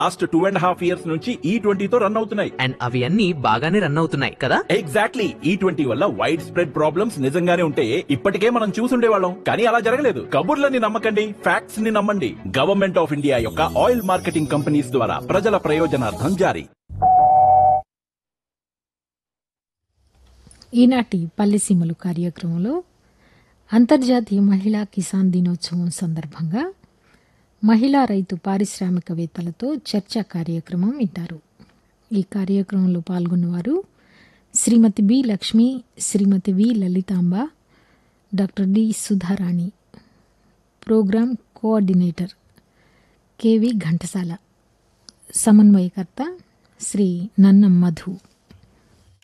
last two and half years నుంచి ఈ ట్వంటీతో run అవుతున్నాయి అండ్ అవి అన్ని బాగానే రన్ అవుతున్నాయి కదా ఎగ్జాక్ట్లీ ఈ ట్వంటీ వల్ల వైడ్ స్ప్రెడ్ ప్రాబ్లమ్స్ నిజంగానే ఉంటే ఇప్పటికే మనం చూసుండేవాళ్ళం కానీ అలా జరగలేదు కబుర్లని నమ్మకండి ఫ్యాక్ట్స్ ని నమ్మండి గవర్నమెంట్ ఆఫ్ ఇండియా యొక్క ఆయిల్ మార్కెటింగ్ కంపెనీస్ ద్వారా ప్రజల ప్రయోజనార్థం జారీ ఈనాటి పల్లెసీమలు కార్యక్రమంలో అంతర్జాతీయ మహిళా కిసాన్ దినోత్సవం సందర్భంగా మహిళా రైతు పారిశ్రామికవేత్తలతో చర్చా కార్యక్రమం వింటారు ఈ కార్యక్రమంలో పాల్గొన్నవారు Shrimati B Lakshmi Shrimati V Lalithamba doctor D Sudharani program coordinator KV Ghantasala సమన్వయకర్త శ్రీ నన్నం మధు